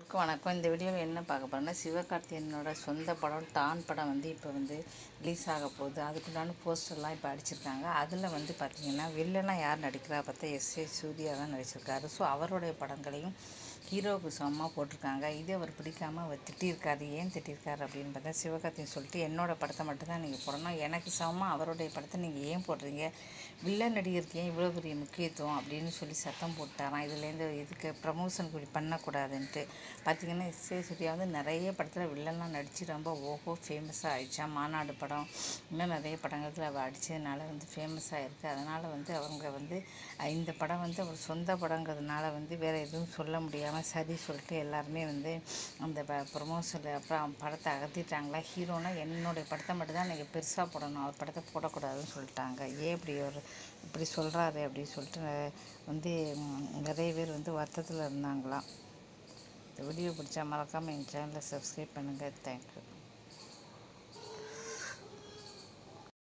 எல்லோருக்கும் வணக்கம் இந்த வீடியோவில் என்ன பார்க்க போகிறோம்னா சிவகார்த்தியனோட சொந்த படம் டான் படம் வந்து இப்போ வந்து ரிலீஸ் ஆக போகுது அதுக்குண்டான போஸ்டர்லாம் இப்போ அடிச்சிருக்காங்க அதில் வந்து பார்த்திங்கன்னா வில்லனாக யார் நடிக்கிறா பார்த்தா எஸ் ஏ சூர்யா தான் நடிச்சிருக்காரு ஸோ அவருடைய படங்களையும் ஹீரோவுக்கு சமமாக போட்டிருக்காங்க இது அவர் பிடிக்காம அவர் திட்டியிருக்காரு ஏன் திட்டியிருக்காரு அப்படின்னு பார்த்தா சிவகார்த்தியன் சொல்லிட்டு என்னோட படத்தை மட்டும்தான் நீங்கள் போடணும் எனக்கு சமமாக அவருடைய படத்தை நீங்கள் ஏன் போடுறீங்க வில்லன் நடிகருக்கு ஏன் இவ்வளோ பெரிய முக்கியத்துவம் அப்படின்னு சொல்லி சத்தம் போட்டாராம் இதுலேருந்து இதுக்கு ப்ரமோஷன் இப்படி பண்ணக்கூடாதுன்ட்டு பார்த்தீங்கன்னா எஸ் ஏ சூர்யா வந்து நிறைய படத்தில் வில்லன்லாம் நடித்து ரொம்ப ஓஹோ ஃபேமஸாக ஆயிடுச்சா மாநாடு படம் இன்னும் நிறைய படங்கள்ல அவள் அடித்ததுனால வந்து ஃபேமஸ் ஆகிருக்கு அதனால் வந்து அவங்க வந்து அஹ், இந்த படம் வந்து அவர் சொந்த படங்கிறதுனால வந்து வேறு எதுவும் சொல்ல முடியாமல் சரி சொல்லிட்டு எல்லாருமே வந்து அந்த ப்ரொமோஷனில் அப்புறம் படத்தை அகற்றிட்டாங்களா ஹீரோனா என்னுடைய படத்தை மட்டும்தான் நீங்கள் பெருசாக போடணும் அவர் படத்தை போடக்கூடாதுன்னு சொல்லிட்டாங்க ஏன் இப்படி ஒரு இப்படி சொல்கிறாரு அப்படின்னு சொல்லிட்டு நெ- வந்து ம், நிறைய பேர் வந்து வருத்தத்தில் இருந்தாங்களாம் இந்த வீடியோ பிடிச்சா மறக்காமல் என் சேனலை சப்ஸ்கிரைப் பண்ணுங்கள் தேங்க்யூ